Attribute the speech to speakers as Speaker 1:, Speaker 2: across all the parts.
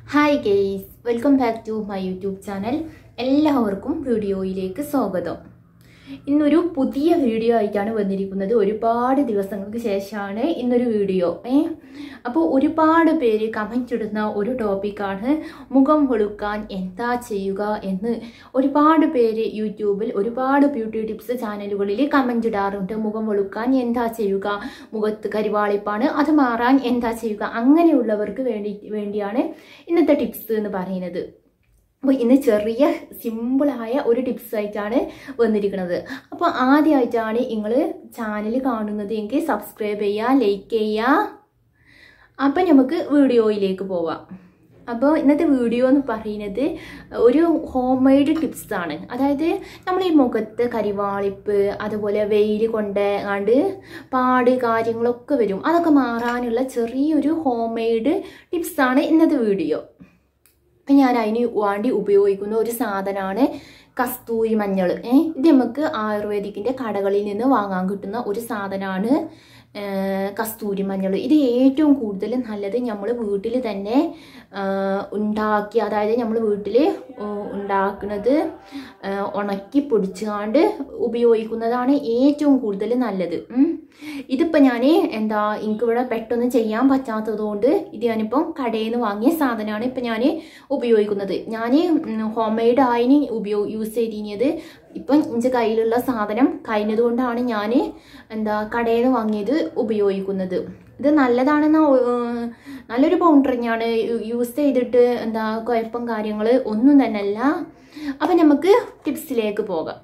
Speaker 1: hi guys welcome back to my YouTube channel എല്ലാവർക്കും വീഡിയോയിലേക്ക് സ്വാഗതം ഇന്നൊരു പുതിയ വീഡിയോ ആയിട്ടാണ് വന്നിരിക്കുന്നത് ഒരുപാട് ദിവസങ്ങൾക്ക് ശേഷമാണ് ഇന്നൊരു വീഡിയോ ഏ അപ്പോൾ ഒരുപാട് പേര് കമൻ്റ് ഇടുന്ന ഒരു ടോപ്പിക്കാണ് മുഖം വെളുക്കാൻ എന്താ ചെയ്യുക എന്ന് ഒരുപാട് പേര് യൂട്യൂബിൽ ഒരുപാട് ബ്യൂട്ടി ടിപ്സ് ചാനലുകളിൽ കമൻ്റ് ഇടാറുണ്ട് മുഖം വെളുക്കാൻ എന്താ ചെയ്യുക മുഖത്ത് കരിവാളിപ്പാണ് അത് മാറാൻ എന്താ ചെയ്യുക അങ്ങനെയുള്ളവർക്ക് വേണ്ടി വേണ്ടിയാണ് ഇന്നത്തെ ടിപ്സ് എന്ന് പറയുന്നത് അപ്പോൾ ഇന്ന് ചെറിയ സിമ്പിളായ ഒരു ടിപ്സ് ആയിട്ടാണ് വന്നിരിക്കുന്നത് അപ്പോൾ ആദ്യമായിട്ടാണ് നിങ്ങൾ ചാനൽ കാണുന്നത് എങ്കിൽ സബ്സ്ക്രൈബ് ചെയ്യുക ലൈക്ക് ചെയ്യുക അപ്പം നമുക്ക് വീഡിയോയിലേക്ക് പോവാം അപ്പോൾ ഇന്നത്തെ വീഡിയോ എന്ന് പറയുന്നത് ഒരു ഹോം മെയ്ഡ് ടിപ്സ് ആണ് അതായത് നമ്മൾ ഈ മുഖത്ത് കരിവാളിപ്പ് അതുപോലെ വെയിൽ കൊണ്ട് കണ്ട് പാട് കാര്യങ്ങളൊക്കെ വരും അതൊക്കെ മാറാനുള്ള ചെറിയൊരു ഹോം മെയ്ഡ് ടിപ്സാണ് ഇന്നത്തെ വീഡിയോ അപ്പം ഞാൻ അതിന് വേണ്ടി ഉപയോഗിക്കുന്ന ഒരു സാധനമാണ് കസ്തൂരി മഞ്ഞൾ ഏ ഇത് നമുക്ക് ആയുർവേദിക്കിൻ്റെ കടകളിൽ നിന്ന് വാങ്ങാൻ കിട്ടുന്ന ഒരു സാധനമാണ് കസ്തൂരി മഞ്ഞൾ ഇത് ഏറ്റവും കൂടുതൽ നല്ലത് നമ്മൾ വീട്ടിൽ തന്നെ ഉണ്ടാക്കി അതായത് നമ്മൾ വീട്ടിൽ ഉണ്ടാക്കുന്നത് ഉണക്കി പൊടിച്ചുകൊണ്ട് ഉപയോഗിക്കുന്നതാണ് ഏറ്റവും കൂടുതൽ നല്ലത് ഇതിപ്പോൾ ഞാൻ എന്താ എനിക്കിവിടെ പെട്ടെന്ന് ചെയ്യാൻ പറ്റാത്തത് കൊണ്ട് ഇത് ഞാനിപ്പം കടയിൽ നിന്ന് വാങ്ങിയ സാധനമാണ് ഇപ്പം ഞാൻ ഉപയോഗിക്കുന്നത് ഞാൻ ഹോം മെയ്ഡ് ആയിന് ഉപയോഗ യൂസ് ചെയ്തിരുന്നത് ഇപ്പം എൻ്റെ കയ്യിലുള്ള സാധനം കഴിഞ്ഞതുകൊണ്ടാണ് ഞാൻ എന്താ കടയിൽ നിന്ന് വാങ്ങിയത് ഉപയോഗിക്കുന്നത് ഇത് നല്ലതാണെന്ന നല്ലൊരു പൗണ്ടർ ഞാൻ യൂസ് ചെയ്തിട്ട് എന്താ കുഴപ്പം കാര്യങ്ങൾ ഒന്നും തന്നെ അല്ല അപ്പം നമുക്ക് ടിപ്സിലേക്ക് പോകാം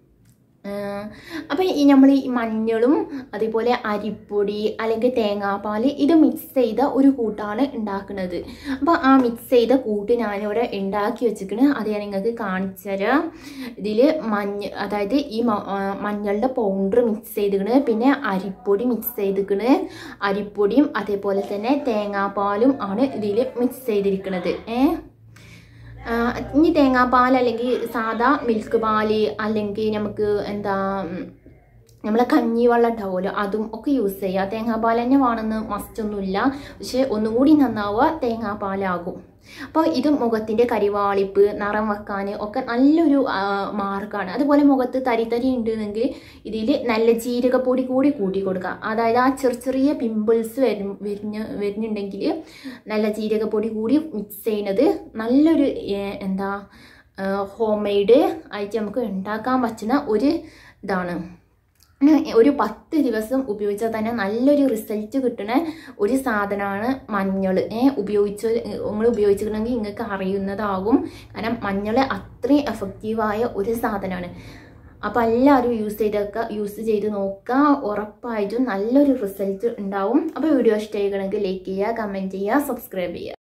Speaker 1: അപ്പം ഈ നമ്മൾ ഈ മഞ്ഞളും അതേപോലെ അരിപ്പൊടി അല്ലെങ്കിൽ തേങ്ങാപ്പാൽ ഇത് മിക്സ് ചെയ്ത ഒരു കൂട്ടാണ് ഉണ്ടാക്കുന്നത് അപ്പോൾ ആ മിക്സ് ചെയ്ത കൂട്ട് ഞാനിവിടെ ഉണ്ടാക്കി വെച്ചിരിക്കണ് അത് ഞാൻ നിങ്ങൾക്ക് കാണിച്ചു തരാം ഇതിൽ മഞ്ഞ അതായത് ഈ മഞ്ഞളുടെ പൗഡർ മിക്സ് ചെയ്തിക്കണ് പിന്നെ അരിപ്പൊടി മിക്സ് ചെയ്തിക്കണ് അരിപ്പൊടിയും അതേപോലെ തന്നെ തേങ്ങാപ്പാലും ആണ് ഇതിൽ മിക്സ് ചെയ്തിരിക്കുന്നത് ഏഹ് ഇനി തേങ്ങാപ്പാൽ അല്ലെങ്കിൽ സാധാ മിൽക്ക് പാല് അല്ലെങ്കിൽ നമുക്ക് എന്താ നമ്മളെ കഞ്ഞിവെള്ളം ഉണ്ടാവുമല്ലോ അതും ഒക്കെ യൂസ് ചെയ്യുക തേങ്ങാപ്പാൽ തന്നെ വേണമെന്ന് മസ്റ്റൊന്നുമില്ല പക്ഷെ ഒന്നുകൂടി നന്നാവുക തേങ്ങാപ്പാലാകും അപ്പോൾ ഇത് മുഖത്തിൻ്റെ കരിവാളിപ്പ് നിറം വെക്കാൻ ഒക്കെ നല്ലൊരു മാർക്കാണ് അതുപോലെ മുഖത്ത് തരി തരി ഉണ്ടെങ്കിൽ ഇതിൽ നല്ല ജീരകപ്പൊടി കൂടി കൂട്ടി കൊടുക്കുക അതായത് ആ ചെറിയ ചെറിയ പിമ്പിൾസ് വരും വരുന്ന വരുന്നുണ്ടെങ്കിൽ നല്ല ജീരകപ്പൊടി കൂടി മിക്സ് ചെയ്യുന്നത് നല്ലൊരു എന്താ ഹോം മെയ്ഡ് ആയിട്ട് നമുക്ക് ഉണ്ടാക്കാൻ പറ്റുന്ന ഒരു ഇതാണ് ഒരു പത്ത് ദിവസം ഉപയോഗിച്ചാൽ തന്നെ നല്ലൊരു റിസൾട്ട് കിട്ടുന്ന ഒരു സാധനമാണ് മഞ്ഞൾ ഏ ഉപയോഗിച്ച് നിങ്ങൾ ഉപയോഗിച്ചിട്ടുണ്ടെങ്കിൽ നിങ്ങൾക്ക് അറിയുന്നതാകും കാരണം മഞ്ഞൾ അത്രയും എഫക്റ്റീവായ ഒരു സാധനമാണ് അപ്പോൾ എല്ലാവരും യൂസ് ചെയ്തൊക്കെ യൂസ് ചെയ്ത് നോക്കുക ഉറപ്പായിട്ടും നല്ലൊരു റിസൾട്ട് ഉണ്ടാവും അപ്പോൾ വീഡിയോ ഇഷ്ടമായിക്കണമെങ്കിൽ ലൈക്ക് ചെയ്യുക കമൻറ്റ് ചെയ്യുക സബ്സ്ക്രൈബ് ചെയ്യുക